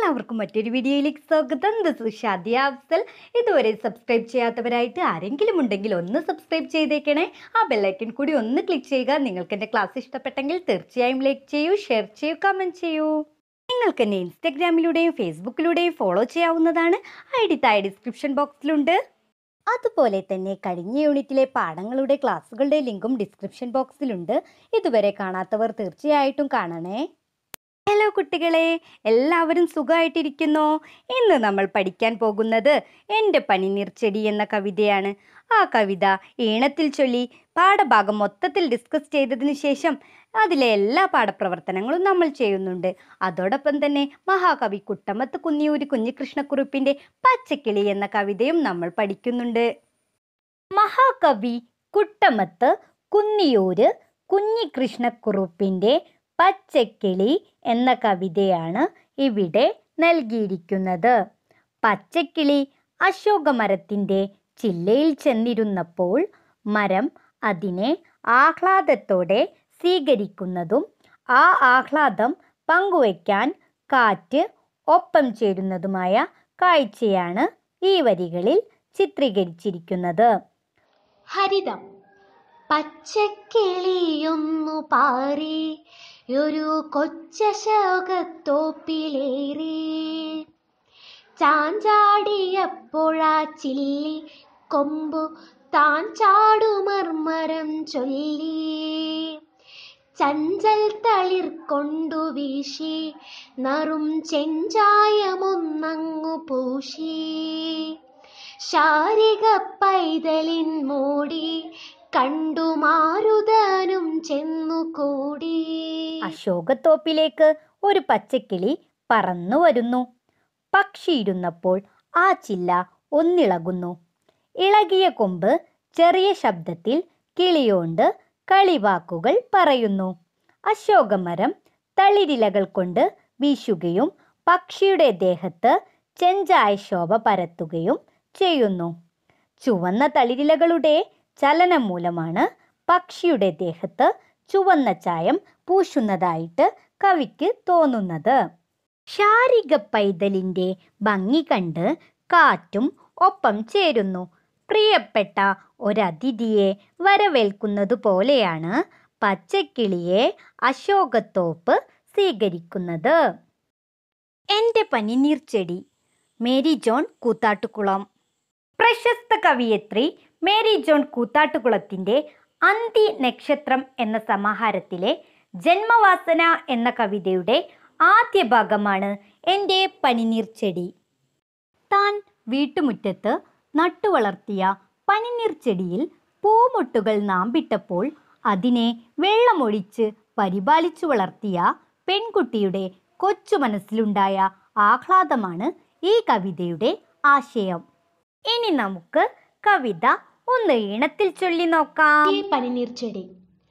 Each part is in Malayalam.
എല്ലാവർക്കും മറ്റൊരു വീഡിയോയിലേക്ക് സ്വാഗതം ദിസ് ഇസ് ഷാദിയ അഫ്സൽ ഇതുവരെ സബ്സ്ക്രൈബ് ചെയ്യാത്തവരായിട്ട് ആരെങ്കിലും ഉണ്ടെങ്കിൽ ഒന്ന് സബ്സ്ക്രൈബ് ചെയ്തേക്കണേ ആ ബെല്ലൈക്കൻ കൂടി ഒന്ന് ക്ലിക്ക് ചെയ്യുക നിങ്ങൾക്ക് എൻ്റെ ക്ലാസ് ഇഷ്ടപ്പെട്ടെങ്കിൽ തീർച്ചയായും ലൈക്ക് ചെയ്യൂ ഷെയർ ചെയ്യൂ കമൻറ്റ് ചെയ്യൂ നിങ്ങൾക്ക് എന്നെ ഇൻസ്റ്റഗ്രാമിലൂടെയും ഫേസ്ബുക്കിലൂടെയും ഫോളോ ചെയ്യാവുന്നതാണ് ഐ ഡി താഴെ ഡിസ്ക്രിപ്ഷൻ ബോക്സിലുണ്ട് അതുപോലെ തന്നെ കഴിഞ്ഞ യൂണിറ്റിലെ പാഠങ്ങളുടെ ക്ലാസ്സുകളുടെ ലിങ്കും ഡിസ്ക്രിപ്ഷൻ ബോക്സിലുണ്ട് ഇതുവരെ കാണാത്തവർ തീർച്ചയായിട്ടും കാണണേ ഹലോ കുട്ടികളെ എല്ലാവരും സുഖമായിട്ടിരിക്കുന്നോ ഇന്ന് നമ്മൾ പഠിക്കാൻ പോകുന്നത് എൻ്റെ പനിനീർ ചെടി എന്ന കവിതയാണ് ആ കവിത ഈണത്തിൽ ചൊല്ലി പാഠഭാഗം മൊത്തത്തിൽ ഡിസ്കസ് ചെയ്തതിന് ശേഷം അതിലെ എല്ലാ പാഠപ്രവർത്തനങ്ങളും നമ്മൾ ചെയ്യുന്നുണ്ട് അതോടൊപ്പം തന്നെ മഹാകവി കുട്ടമത്ത് കുന്നിയൂര് കുഞ്ഞികൃഷ്ണക്കുറുപ്പിൻ്റെ പച്ചക്കിളി എന്ന കവിതയും നമ്മൾ പഠിക്കുന്നുണ്ട് മഹാകവി കുട്ടമത്ത് കുന്നിയൂര് കുഞ്ഞികൃഷ്ണക്കുറുപ്പിൻ്റെ പച്ചക്കിളി എന്ന കവിതയാണ് ഇവിടെ നൽകിയിരിക്കുന്നത് പച്ചക്കിളി അശോകമരത്തിൻ്റെ ചില്ലയിൽ ചെന്നിരുന്നപ്പോൾ മരം അതിനെ ആഹ്ലാദത്തോടെ സ്വീകരിക്കുന്നതും ആ ആഹ്ലാദം പങ്കുവയ്ക്കാൻ കാറ്റ് ഒപ്പം ചേരുന്നതുമായ കാഴ്ചയാണ് ഈ വരികളിൽ ചിത്രീകരിച്ചിരിക്കുന്നത് ഹരിതം പച്ചക്കിളിയൊന്നു പാറി ഒരു കൊച്ചശോകത്തോപ്പിലേറി ചാഞ്ചാടിയപ്പോഴാ ചില്ലി കൊമ്പു താൻ ചാടുമർമരം ചൊല്ലി ചഞ്ചൽ തളിർ കൊണ്ടു വീശി നറും ചെഞ്ചായമൊന്നങ്ങു പൂശി ശാരിക പൈതലിൻ മൂടി കണ്ടു മാരുതനും ചെന്നു കൂടി അശോകത്തോപ്പിലേക്ക് ഒരു പച്ചക്കിളി പറന്നു വരുന്നു പക്ഷിയിരുന്നപ്പോൾ ആ ചില്ല ഒന്നിളകുന്നു ഇളകിയ കൊമ്പ് ചെറിയ ശബ്ദത്തിൽ കിളിയോണ്ട് കളിവാക്കുകൾ പറയുന്നു അശോകമരം തളിരിലകൾ കൊണ്ട് വീശുകയും പക്ഷിയുടെ ദേഹത്ത് ചെഞ്ചായ ശോഭ പരത്തുകയും ചെയ്യുന്നു ചുവന്ന തളിരിലകളുടെ ചലനം മൂലമാണ് പക്ഷിയുടെ ദേഹത്ത് ചുവന്ന ചായം പൂശുന്നതായിട്ട് കവിക്ക് തോന്നുന്നത് ശാരിക പൈതലിൻ്റെ ഭംഗി കണ്ട് കാറ്റും ഒപ്പം ചേരുന്നു പ്രിയപ്പെട്ട ഒരതിഥിയെ വരവേൽക്കുന്നത് പോലെയാണ് പച്ചക്കിളിയെ അശോകത്തോപ്പ് സ്വീകരിക്കുന്നത് എൻ്റെ പനിനീർ ചെടി മേരി ജോൺ കൂത്താട്ടുകുളം പ്രശസ്ത കവിയത്രി മേരി ജോൺ കൂത്താട്ടുകുളത്തിൻ്റെ അന്തി നക്ഷത്രം എന്ന സമാഹാരത്തിലെ ജന്മവാസന എന്ന കവിതയുടെ ആദ്യ ഭാഗമാണ് എൻ്റെ പനിനീർ ചെടി താൻ വീട്ടുമുറ്റത്ത് നട്ടുവളർത്തിയ പനിനീർ ചെടിയിൽ പൂമൊട്ടുകൾ നാമ്പിട്ടപ്പോൾ അതിനെ വെള്ളമൊഴിച്ച് പരിപാലിച്ചു വളർത്തിയ പെൺകുട്ടിയുടെ കൊച്ചു മനസ്സിലുണ്ടായ ആഹ്ലാദമാണ് ഈ കവിതയുടെ ആശയം ഇനി നമുക്ക് കവിത ഒന്ന് ഈണത്തിൽ ചൊല്ലി നോക്കാം ഈ പനിനീർ ചെടി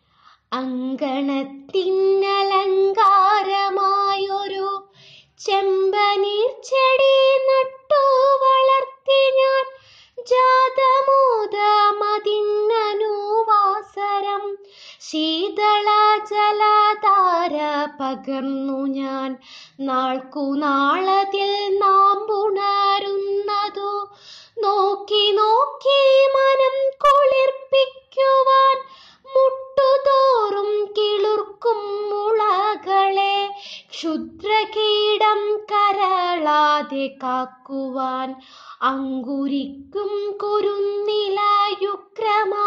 അങ്കണത്തിനലങ്കാരമായൊരു ചെമ്പനീർ ചെടി നട്ടു വളർത്തി ഞാൻ ജാതമോദമതിന്നനുവാസരം ശീതള ജലധാര പകർന്നു ഞാൻ നാൾക്കു നാളതിൽ നാം പുണരുന്നതു നോക്കി നോക്കി മനം കുളിർപ്പിക്കുവാൻ മുട്ടുതോറും കിളിർക്കും മുളകളെ ക്ഷുദ്രകീടം കരളാതെ കാക്കുവാൻ അങ്കുരിക്കും കുരുന്നിലായുക്രമാ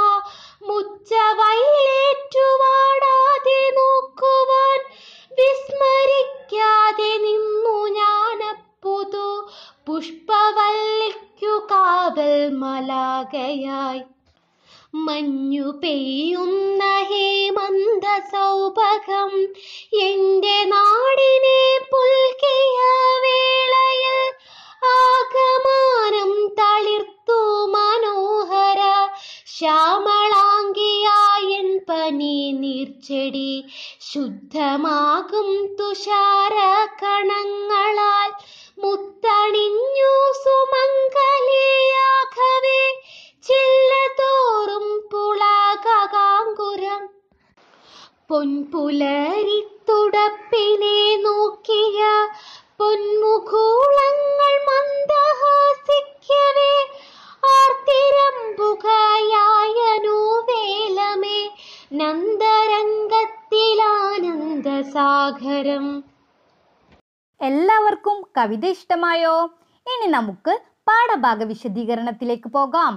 മുച്ചവയിലേറ്റുവാടാതെ നോക്കുവാൻ വിസ്മരിക്കാതെ നിന്നു ഞാനപ്പുതു പുഷ്പവല്ലിക്കു കാവൽ മലാകയായി മഞ്ഞു പെയ്യുന്ന ഹേമന്ത സൗഭകം എന്റെ നാടിനെ പുൽകിയ വേളയിൽ ആകമാനം തളിർത്തു മനോഹര ശ്യാമളാംഗിയായൻ പനി നീർച്ചെടി ശുദ്ധമാകും തുഷാര കണങ്ങളാൽ മുത്തണിഞ്ഞു സുമംഗലിയാകവേ ചില്ലതോറും പുളകാങ്കുരം പൊൻപുലരിത്തുടപ്പിനെ നോക്കിയ പൊന്മുഖു പ്രഭാകരം എല്ലാവർക്കും കവിത ഇഷ്ടമായോ ഇനി നമുക്ക് പാഠഭാഗ വിശദീകരണത്തിലേക്ക് പോകാം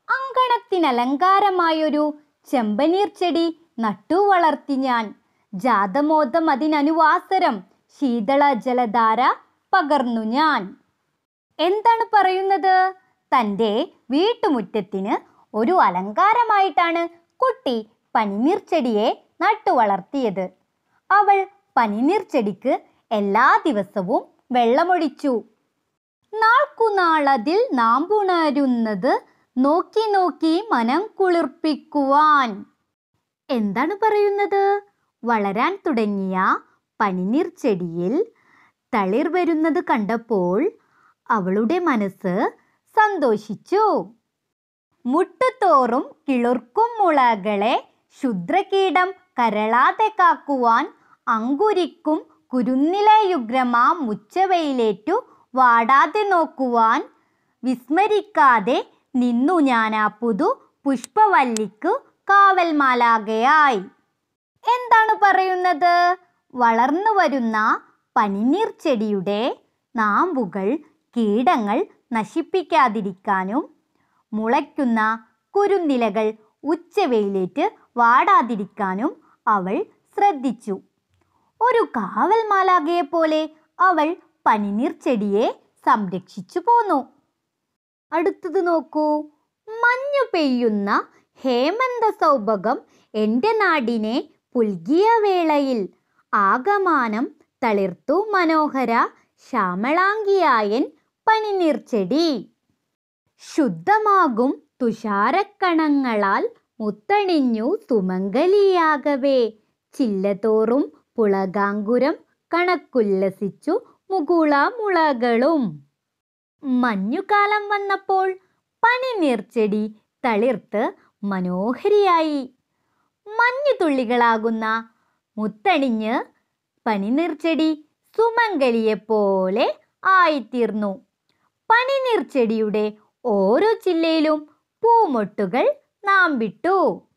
അങ്കണത്തിനലങ്കാരമായൊരു ചെമ്പനീർ ചെടി നട്ടു വളർത്തി ഞാൻ ജാതമോദം അതിനനുവാസരം ശീതള ജലധാര പകർന്നു ഞാൻ എന്താണ് പറയുന്നത് തൻ്റെ വീട്ടുമുറ്റത്തിന് ഒരു അലങ്കാരമായിട്ടാണ് കുട്ടി പനിനീർ ചെടിയെ നട്ടു വളർത്തിയത് അവൾ പനിനീർ ചെടിക്ക് എല്ലാ ദിവസവും വെള്ളമൊഴിച്ചു നാൾക്കുനാളതിൽ നാം പുണരുന്നത് നോക്കി നോക്കി മനം കുളിർപ്പിക്കുവാൻ എന്താണ് പറയുന്നത് വളരാൻ തുടങ്ങിയ പനിനീർ ചെടിയിൽ തളിർ വരുന്നത് കണ്ടപ്പോൾ അവളുടെ മനസ്സ് സന്തോഷിച്ചു മുട്ടുതോറും കിളുർക്കും മുളകളെ ശുദ്രകീടം കരളാതെ കാക്കുവാൻ അങ്കുരിക്കും കുരുന്നിലയുഗ്രമാ മുച്ചവയിലേറ്റു വാടാതെ നോക്കുവാൻ വിസ്മരിക്കാതെ നിന്നു ഞാൻ ആ പുതു പുഷ്പവല്ലിക്കു കാവൽമാലാകയായി എന്താണ് പറയുന്നത് വളർന്നു വരുന്ന പനിനീർ ചെടിയുടെ നാമ്പുകൾ കീടങ്ങൾ നശിപ്പിക്കാതിരിക്കാനും മുളയ്ക്കുന്ന കുരുന്നിലകൾ ഉച്ചവെയിലേറ്റ് വാടാതിരിക്കാനും അവൾ ശ്രദ്ധിച്ചു ഒരു കാവൽ മാലാകയെ പോലെ അവൾ പനിനീർ ചെടിയെ സംരക്ഷിച്ചു പോന്നു അടുത്തത് നോക്കൂ മഞ്ഞു പെയ്യുന്ന ഹേമന്ത സൗഭകം എൻ്റെ നാടിനെ പുൽകിയ വേളയിൽ ആകമാനം തളിർത്തു മനോഹര ശ്യാമളാംഗിയായൻ പനിനീർ ചെടി ശുദ്ധമാകും തുഷാരക്കണങ്ങളാൽ മുത്തണിഞ്ഞു സുമംഗലിയാകവേ ചില്ലതോറും പുളകാങ്കുരം കണക്കുല്ലസിച്ചു മുകുള മുളകളും മഞ്ഞുകാലം വന്നപ്പോൾ പനിനീർച്ചെടി തളിർത്ത് മനോഹരിയായി മഞ്ഞുതുള്ളികളാകുന്ന മുത്തണിഞ്ഞ് പനിനീർച്ചെടി സുമംഗലിയെപ്പോലെ ആയിത്തീർന്നു പനിനീർച്ചെടിയുടെ ഓരോ ചില്ലയിലും പൂമൊട്ടുകൾ നാം വിട്ടു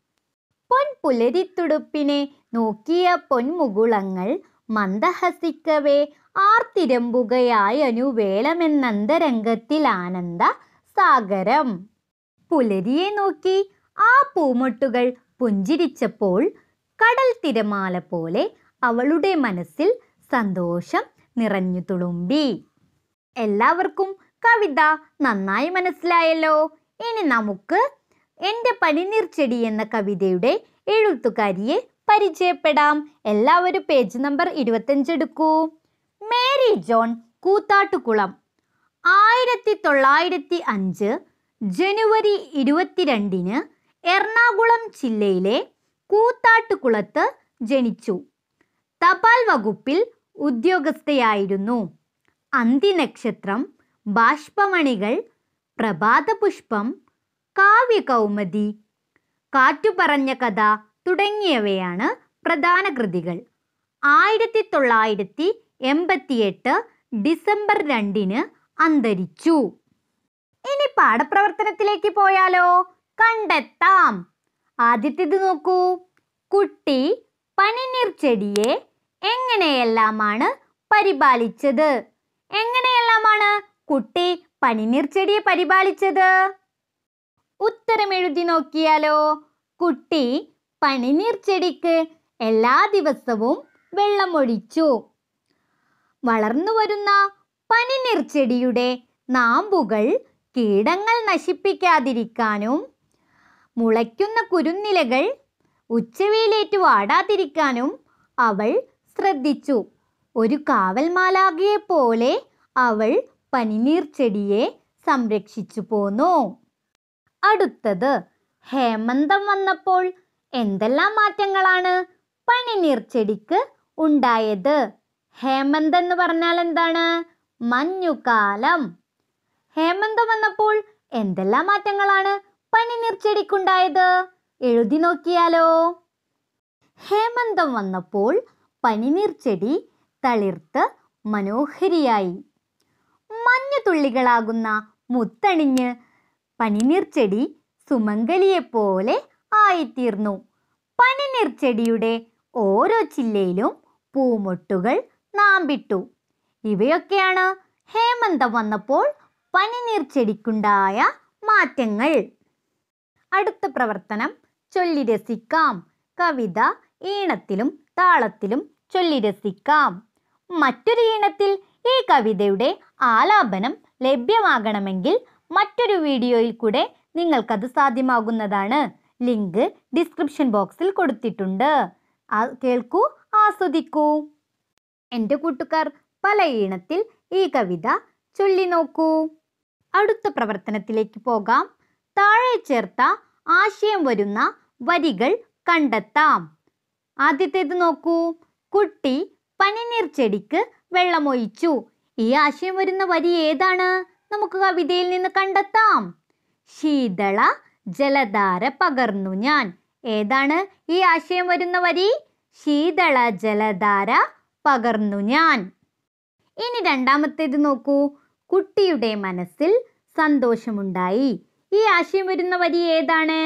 പൊൻപുലരിത്തുടുപ്പിനെ നോക്കിയ പൊന്മുകുളങ്ങൾ മന്ദഹസിക്കവേ ആർത്തിരമ്പുകയായനു വേളമെന്നന്തരംഗത്തിൽ ആനന്ദ സാഗരം പുലരിയെ നോക്കി ആ പൂമൊട്ടുകൾ പുഞ്ചിരിച്ചപ്പോൾ കടൽ തിരമാല പോലെ അവളുടെ മനസ്സിൽ സന്തോഷം നിറഞ്ഞു തുളുമ്പി എല്ലാവർക്കും കവിത നന്നായി മനസ്സിലായല്ലോ ഇനി നമുക്ക് എൻ്റെ പനിനീർ ചെടി എന്ന കവിതയുടെ എഴുത്തുകാരിയെ പരിചയപ്പെടാം എല്ലാവരും പേജ് നമ്പർ ഇരുപത്തഞ്ച് എടുക്കൂ മേരി ജോൺ കൂത്താട്ടുകുളം ആയിരത്തി തൊള്ളായിരത്തി അഞ്ച് ജനുവരി ഇരുപത്തിരണ്ടിന് എറണാകുളം ജില്ലയിലെ കൂത്താട്ടുകുളത്ത് ജനിച്ചു തപാൽ വകുപ്പിൽ ഉദ്യോഗസ്ഥയായിരുന്നു അന്തിനക്ഷത്രം ബാഷ്പമണികൾ പ്രഭാതപുഷ്പം കാവ്യകൗമുദി കാറ്റുപറഞ്ഞ കഥ തുടങ്ങിയവയാണ് പ്രധാന കൃതികൾ ആയിരത്തി തൊള്ളായിരത്തി എൺപത്തിയെട്ട് ഡിസംബർ രണ്ടിന് അന്തരിച്ചു ഇനി പാഠപ്രവർത്തനത്തിലേക്ക് പോയാലോ കണ്ടെത്താം ആദ്യത്തേത് നോക്കൂ കുട്ടി പനിനീർ ചെടിയെ എങ്ങനെയെല്ലാമാണ് പരിപാലിച്ചത് എങ്ങനെയെല്ലാമാണ് കുട്ടി പനിനീർ ചെടിയെ പരിപാലിച്ചത് ഉത്തരം എഴുതി നോക്കിയാലോ കുട്ടി പനിനീർ ചെടിക്ക് എല്ലാ ദിവസവും വെള്ളമൊഴിച്ചു വളർന്നു വരുന്ന പനിനീർ ചെടിയുടെ നാമ്പുകൾ കീടങ്ങൾ നശിപ്പിക്കാതിരിക്കാനും മുളയ്ക്കുന്ന കുരുന്നിലകൾ ഉച്ചവെയിലേറ്റ് വാടാതിരിക്കാനും അവൾ ശ്രദ്ധിച്ചു ഒരു കാവൽമാലാകയെ പോലെ അവൾ പനിനീർ ചെടിയെ സംരക്ഷിച്ചു പോന്നു അടുത്തത് ഹേമന്തം വന്നപ്പോൾ എന്തെല്ലാം മാറ്റങ്ങളാണ് പനിനീർ ചെടിക്ക് ഉണ്ടായത് ഹേമന്തം എന്ന് പറഞ്ഞാൽ എന്താണ് മഞ്ഞുകാലം ഹേമന്തം വന്നപ്പോൾ എന്തെല്ലാം മാറ്റങ്ങളാണ് പനിനീർ ചെടിക്കുണ്ടായത് എഴുതി നോക്കിയാലോ ഹേമന്തം വന്നപ്പോൾ പനിനീർ ചെടി തളിർത്ത് മനോഹരിയായി മഞ്ഞുതുള്ളികളാകുന്ന മുത്തണിഞ്ഞ് പനിനീർ ചെടി സുമംഗലിയെപ്പോലെ ആയിത്തീർന്നു പനിനീർ ചെടിയുടെ ഓരോ ചില്ലയിലും പൂമൊട്ടുകൾ നാമ്പിട്ടു ഇവയൊക്കെയാണ് ഹേമന്തം വന്നപ്പോൾ പനിനീർ ചെടിക്കുണ്ടായ മാറ്റങ്ങൾ അടുത്ത പ്രവർത്തനം ചൊല്ലി രസിക്കാം കവിത ഈണത്തിലും താളത്തിലും ചൊല്ലി രസിക്കാം മറ്റൊരു ഈണത്തിൽ ഈ കവിതയുടെ ആലാപനം ലഭ്യമാകണമെങ്കിൽ മറ്റൊരു വീഡിയോയിൽ കൂടെ നിങ്ങൾക്കത് സാധ്യമാകുന്നതാണ് ലിങ്ക് ഡിസ്ക്രിപ്ഷൻ ബോക്സിൽ കൊടുത്തിട്ടുണ്ട് ആ കേൾക്കൂ ആസ്വദിക്കൂ എൻ്റെ കൂട്ടുകാർ പല ഈണത്തിൽ ഈ കവിത ചൊല്ലി നോക്കൂ അടുത്ത പ്രവർത്തനത്തിലേക്ക് പോകാം താഴെ ചേർത്ത ആശയം വരുന്ന വരികൾ കണ്ടെത്താം ആദ്യത്തേത് നോക്കൂ കുട്ടി പനിനീർ ചെടിക്ക് വെള്ളമൊഴിച്ചു ഈ ആശയം വരുന്ന വരി ഏതാണ് നമുക്ക് കവിതയിൽ നിന്ന് കണ്ടെത്താം ശീതള ജലധാര പകർന്നു ഞാൻ ഏതാണ് ഈ ആശയം വരുന്ന വരി ശീതള ജലധാര പകർന്നു ഞാൻ ഇനി രണ്ടാമത്തേത് നോക്കൂ കുട്ടിയുടെ മനസ്സിൽ സന്തോഷമുണ്ടായി ഈ ആശയം വരുന്ന വരി ഏതാണ്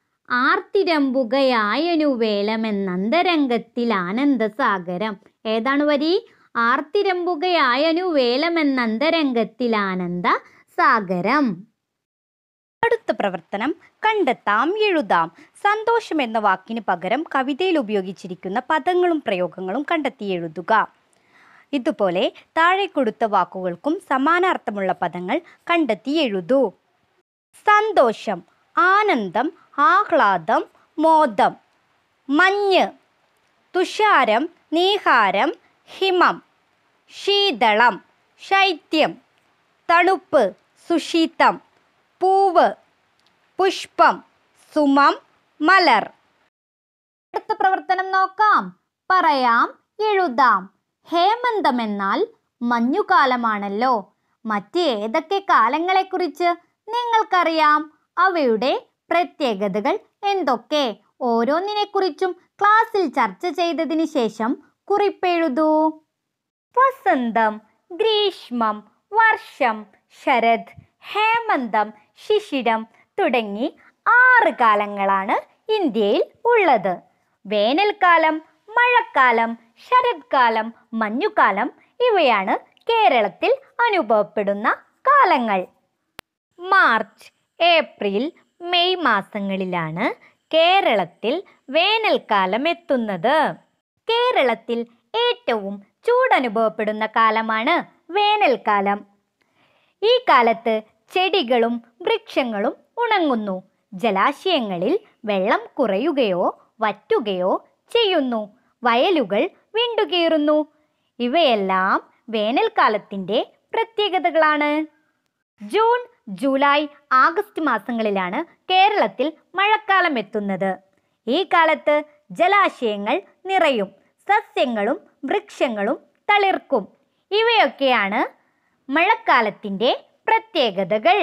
ആർത്തിരമ്പുകയായനു വേലമെന്നന്തരംഗത്തിൽ ആനന്ദസാഗരം ഏതാണ് വരി ആർത്തിരമ്പുകയായനു വേലമെന്നന്തരംഗത്തിൽ ആനന്ദ സാഗരം അടുത്ത പ്രവർത്തനം കണ്ടെത്താം എഴുതാം സന്തോഷം എന്ന വാക്കിന് പകരം കവിതയിൽ ഉപയോഗിച്ചിരിക്കുന്ന പദങ്ങളും പ്രയോഗങ്ങളും കണ്ടെത്തി എഴുതുക ഇതുപോലെ താഴെ കൊടുത്ത വാക്കുകൾക്കും സമാനാർത്ഥമുള്ള പദങ്ങൾ കണ്ടെത്തി എഴുതൂ സന്തോഷം ആനന്ദം ആഹ്ലാദം മോദം മഞ്ഞ് തുഷാരം നീഹാരം ഹിമം ശീതളം ശൈത്യം തണുപ്പ് സുശീതം പൂവ് പുഷ്പം സുമം മലർ അടുത്ത പ്രവർത്തനം നോക്കാം പറയാം എഴുതാം ഹേമന്തം എന്നാൽ മഞ്ഞുകാലമാണല്ലോ മറ്റ് ഏതൊക്കെ കാലങ്ങളെക്കുറിച്ച് നിങ്ങൾക്കറിയാം അവയുടെ പ്രത്യേകതകൾ എന്തൊക്കെ ഓരോന്നിനെക്കുറിച്ചും ക്ലാസ്സിൽ ചർച്ച ചെയ്തതിന് ശേഷം കുറിപ്പെഴുതൂ വസന്തം ഗ്രീഷ്മം വർഷം ശരത് ഹേമന്തം ശിശിരം തുടങ്ങി ആറ് കാലങ്ങളാണ് ഇന്ത്യയിൽ ഉള്ളത് വേനൽക്കാലം മഴക്കാലം ശരത്കാലം മഞ്ഞുകാലം ഇവയാണ് കേരളത്തിൽ അനുഭവപ്പെടുന്ന കാലങ്ങൾ മാർച്ച് ഏപ്രിൽ മെയ് മാസങ്ങളിലാണ് കേരളത്തിൽ വേനൽക്കാലം എത്തുന്നത് കേരളത്തിൽ ഏറ്റവും ചൂടനുഭവപ്പെടുന്ന കാലമാണ് വേനൽക്കാലം ഈ കാലത്ത് ചെടികളും വൃക്ഷങ്ങളും ഉണങ്ങുന്നു ജലാശയങ്ങളിൽ വെള്ളം കുറയുകയോ വറ്റുകയോ ചെയ്യുന്നു വയലുകൾ വിണ്ടുകീറുന്നു ഇവയെല്ലാം വേനൽക്കാലത്തിൻ്റെ പ്രത്യേകതകളാണ് ജൂൺ ജൂലൈ ആഗസ്റ്റ് മാസങ്ങളിലാണ് കേരളത്തിൽ മഴക്കാലം എത്തുന്നത് ഈ കാലത്ത് ജലാശയങ്ങൾ നിറയും സസ്യങ്ങളും വൃക്ഷങ്ങളും തളിർക്കും ഇവയൊക്കെയാണ് മഴക്കാലത്തിൻ്റെ പ്രത്യേകതകൾ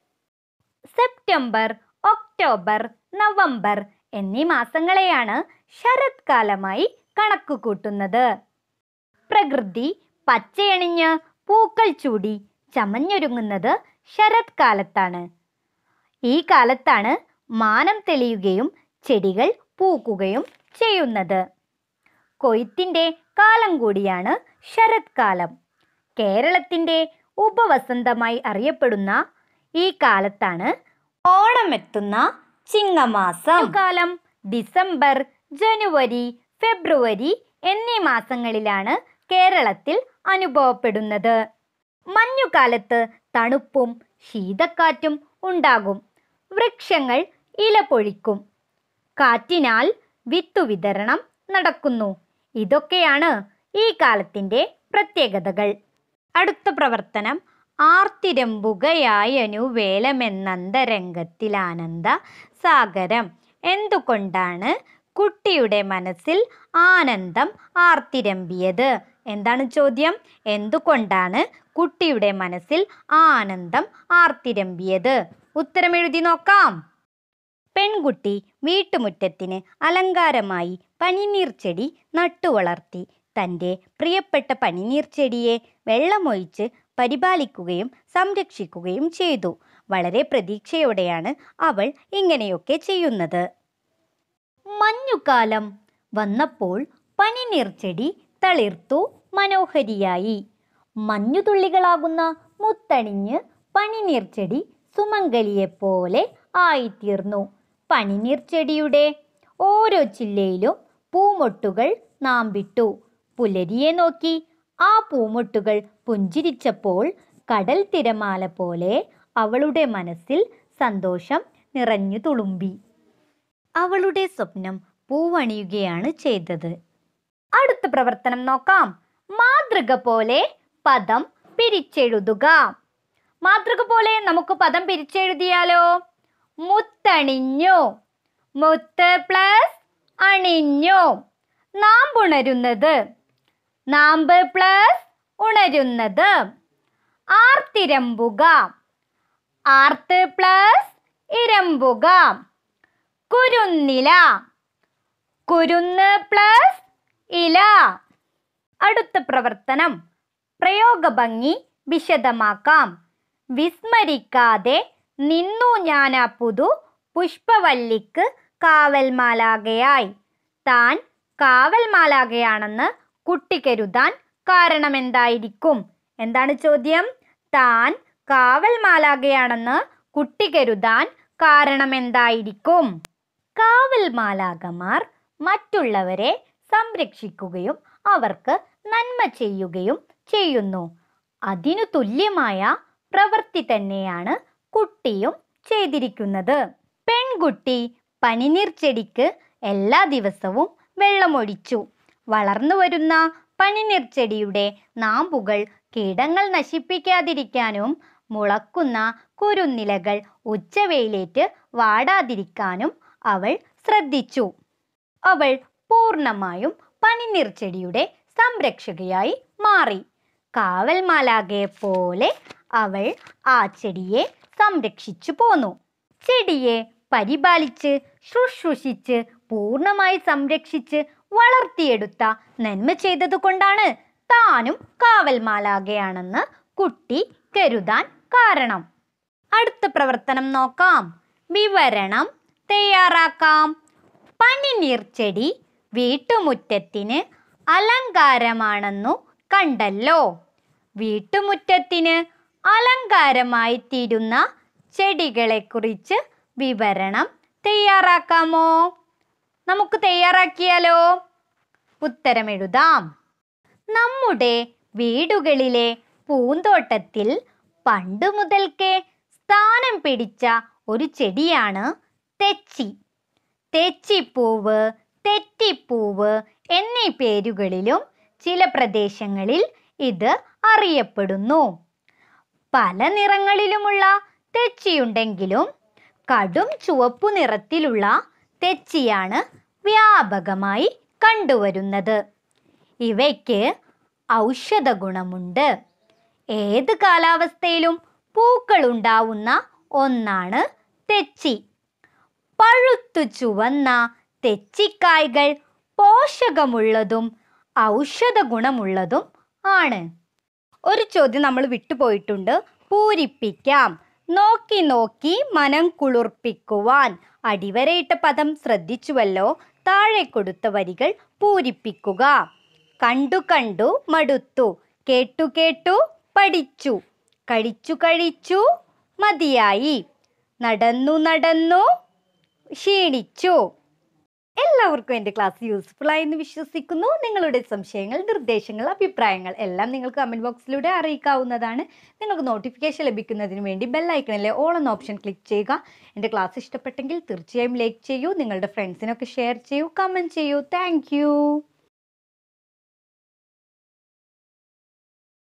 സെപ്റ്റംബർ ഒക്ടോബർ നവംബർ എന്നീ മാസങ്ങളെയാണ് ശരത്കാലമായി കണക്കുകൂട്ടുന്നത് പ്രകൃതി പച്ചയണിഞ്ഞ് പൂക്കൾ ചൂടി ചമഞ്ഞൊരുങ്ങുന്നത് ശരത്കാലത്താണ് ഈ കാലത്താണ് മാനം തെളിയുകയും ചെടികൾ പൂക്കുകയും ചെയ്യുന്നത് കൊയ്ത്തിൻ്റെ കാലം കൂടിയാണ് ശരത്കാലം കേരളത്തിൻ്റെ ഉപവസന്തമായി അറിയപ്പെടുന്ന ഈ കാലത്താണ് ഓണമെത്തുന്ന ചിങ്ങമാസം കാലം ഡിസംബർ ജനുവരി ഫെബ്രുവരി എന്നീ മാസങ്ങളിലാണ് കേരളത്തിൽ അനുഭവപ്പെടുന്നത് മഞ്ഞുകാലത്ത് തണുപ്പും ശീതക്കാറ്റും ഉണ്ടാകും വൃക്ഷങ്ങൾ ഇല പൊഴിക്കും കാറ്റിനാൽ വിത്തുവിതരണം നടക്കുന്നു ഇതൊക്കെയാണ് ഈ കാലത്തിൻ്റെ പ്രത്യേകതകൾ അടുത്ത പ്രവർത്തനം ആർത്തിരമ്പുകയായനു വേലമെന്നന്തരംഗത്തിലാനന്ദ സാഗരം എന്തുകൊണ്ടാണ് കുട്ടിയുടെ മനസ്സിൽ ആനന്ദം ആർത്തിരമ്പിയത് എന്താണ് ചോദ്യം എന്തുകൊണ്ടാണ് കുട്ടിയുടെ മനസ്സിൽ ആനന്ദം ആർത്തിരമ്പിയത് ഉത്തരം എഴുതി നോക്കാം പെൺകുട്ടി വീട്ടുമുറ്റത്തിന് അലങ്കാരമായി പനിനീർ ചെടി നട്ടുവളർത്തി തൻ്റെ പ്രിയപ്പെട്ട പനിനീർ ചെടിയെ വെള്ളമൊഴിച്ച് പരിപാലിക്കുകയും സംരക്ഷിക്കുകയും ചെയ്തു വളരെ പ്രതീക്ഷയോടെയാണ് അവൾ ഇങ്ങനെയൊക്കെ ചെയ്യുന്നത് മഞ്ഞുകാലം വന്നപ്പോൾ പനിനീർ ചെടി തളിർത്തു മനോഹരിയായി മഞ്ഞുതുള്ളികളാകുന്ന മുത്തണിഞ്ഞ് പനിനീർച്ചെടി സുമംഗലിയെപ്പോലെ ആയിത്തീർന്നു പനിനീർച്ചെടിയുടെ ഓരോ ചില്ലയിലും പൂമൊട്ടുകൾ നാം വിട്ടു പുലരിയെ നോക്കി ആ പൂമൊട്ടുകൾ പുഞ്ചിരിച്ചപ്പോൾ കടൽ തിരമാല പോലെ അവളുടെ മനസ്സിൽ സന്തോഷം നിറഞ്ഞു തുളുമ്പി അവളുടെ സ്വപ്നം പൂവണിയുകയാണ് ചെയ്തത് അടുത്ത പ്രവർത്തനം നോക്കാം മാതൃക പോലെ പദം പിരിച്ചെഴുതുക മാതൃക പോലെ നമുക്ക് പദം പിരിച്ചെഴുതിയാലോ മുത്തണിഞ്ഞു മുത്ത് പ്ലസ് അണിഞ്ഞു നാമ്പുണരുന്നത് നാമ്പ് പ്ലസ് ഉണരുന്നത് ആർത്തിരമ്പുക ആർത്ത് പ്ലസ് ഇരമ്പുക കുരുന്നില കുരുന്ന് പ്ലസ് ഇല അടുത്ത പ്രവർത്തനം പ്രയോഗഭംഗി വിശദമാക്കാം വിസ്മരിക്കാതെ നിന്നു ഞാനാ പുതു പുഷ്പവല്ലിക്ക് കാവൽമാലാകയായി താൻ കാവൽമാലാകയാണെന്ന് കുട്ടി കരുതാൻ കാരണമെന്തായിരിക്കും എന്താണ് ചോദ്യം താൻ കാവൽമാലാകയാണെന്ന് കുട്ടി കരുതാൻ കാരണമെന്തായിരിക്കും കാവൽമാലാകമാർ മറ്റുള്ളവരെ സംരക്ഷിക്കുകയും അവർക്ക് നന്മ ചെയ്യുകയും ചെയ്യുന്നു അതിനു തുല്യമായ പ്രവൃത്തി തന്നെയാണ് കുട്ടിയും ചെയ്തിരിക്കുന്നത് പെൺകുട്ടി പനിനീർ ചെടിക്ക് എല്ലാ ദിവസവും വെള്ളമൊഴിച്ചു വളർന്നു വരുന്ന പനിനീർ ചെടിയുടെ നാമ്പുകൾ കീടങ്ങൾ നശിപ്പിക്കാതിരിക്കാനും മുളക്കുന്ന കുരുന്നിലകൾ ഉച്ചവെയിലേറ്റ് വാടാതിരിക്കാനും അവൾ ശ്രദ്ധിച്ചു അവൾ പൂർണ്ണമായും പനിനീർ ചെടിയുടെ സംരക്ഷകയായി മാറി കാവൽമാലാകയെ പോലെ അവൾ ആ ചെടിയെ സംരക്ഷിച്ചു പോന്നു ചെടിയെ പരിപാലിച്ച് ശുശ്രൂഷിച്ച് പൂർണ്ണമായി സംരക്ഷിച്ച് വളർത്തിയെടുത്ത നന്മ ചെയ്തതുകൊണ്ടാണ് താനും കാവൽമാലാകയാണെന്ന് കുട്ടി കരുതാൻ കാരണം അടുത്ത പ്രവർത്തനം നോക്കാം വിവരണം തയ്യാറാക്കാം പനിനീർ ചെടി വീട്ടുമുറ്റത്തിന് അലങ്കാരമാണെന്നു കണ്ടല്ലോ വീട്ടുമുറ്റത്തിന് അലങ്കാരമായി തീരുന്ന ചെടികളെക്കുറിച്ച് വിവരണം തയ്യാറാക്കാമോ നമുക്ക് തയ്യാറാക്കിയാലോ ഉത്തരം എഴുതാം നമ്മുടെ വീടുകളിലെ പൂന്തോട്ടത്തിൽ പണ്ടു മുതൽക്കേ സ്ഥാനം പിടിച്ച ഒരു ചെടിയാണ് തെച്ചി തെച്ചിപ്പൂവ് തെറ്റിപ്പൂവ് എന്നീ പേരുകളിലും ചില പ്രദേശങ്ങളിൽ ഇത് അറിയപ്പെടുന്നു പല നിറങ്ങളിലുമുള്ള തെച്ചിയുണ്ടെങ്കിലും കടും ചുവപ്പു നിറത്തിലുള്ള തെച്ചിയാണ് വ്യാപകമായി കണ്ടുവരുന്നത് ഇവയ്ക്ക് ഔഷധ ഗുണമുണ്ട് ഏത് കാലാവസ്ഥയിലും പൂക്കളുണ്ടാവുന്ന ഒന്നാണ് തെച്ചി പഴുത്തു ചുവന്ന തെച്ചിക്കായ്കൾ പോഷകമുള്ളതും ഔഷധ ഗുണമുള്ളതും ആണ് ഒരു ചോദ്യം നമ്മൾ വിട്ടുപോയിട്ടുണ്ട് പൂരിപ്പിക്കാം നോക്കി നോക്കി മനം കുളിർപ്പിക്കുവാൻ അടിവരയിട്ട പദം ശ്രദ്ധിച്ചുവല്ലോ താഴെ കൊടുത്ത വരികൾ പൂരിപ്പിക്കുക കണ്ടു കണ്ടു മടുത്തു കേട്ടു കേട്ടു പഠിച്ചു കഴിച്ചു കഴിച്ചു മതിയായി നടന്നു നടന്നു ക്ഷീണിച്ചു എല്ലാവർക്കും എൻ്റെ ക്ലാസ് യൂസ്ഫുൾ ആയി എന്ന് വിശ്വസിക്കുന്നു നിങ്ങളുടെ സംശയങ്ങൾ നിർദ്ദേശങ്ങൾ അഭിപ്രായങ്ങൾ എല്ലാം നിങ്ങൾക്ക് കമൻറ്റ് ബോക്സിലൂടെ അറിയിക്കാവുന്നതാണ് നിങ്ങൾക്ക് നോട്ടിഫിക്കേഷൻ ലഭിക്കുന്നതിന് വേണ്ടി ബെല്ലൈക്കണിലെ ഓൾ എന്ന ഓപ്ഷൻ ക്ലിക്ക് ചെയ്യുക എൻ്റെ ക്ലാസ് ഇഷ്ടപ്പെട്ടെങ്കിൽ തീർച്ചയായും ലൈക്ക് ചെയ്യൂ നിങ്ങളുടെ ഫ്രണ്ട്സിനൊക്കെ ഷെയർ ചെയ്യൂ കമൻറ്റ് ചെയ്യൂ താങ്ക്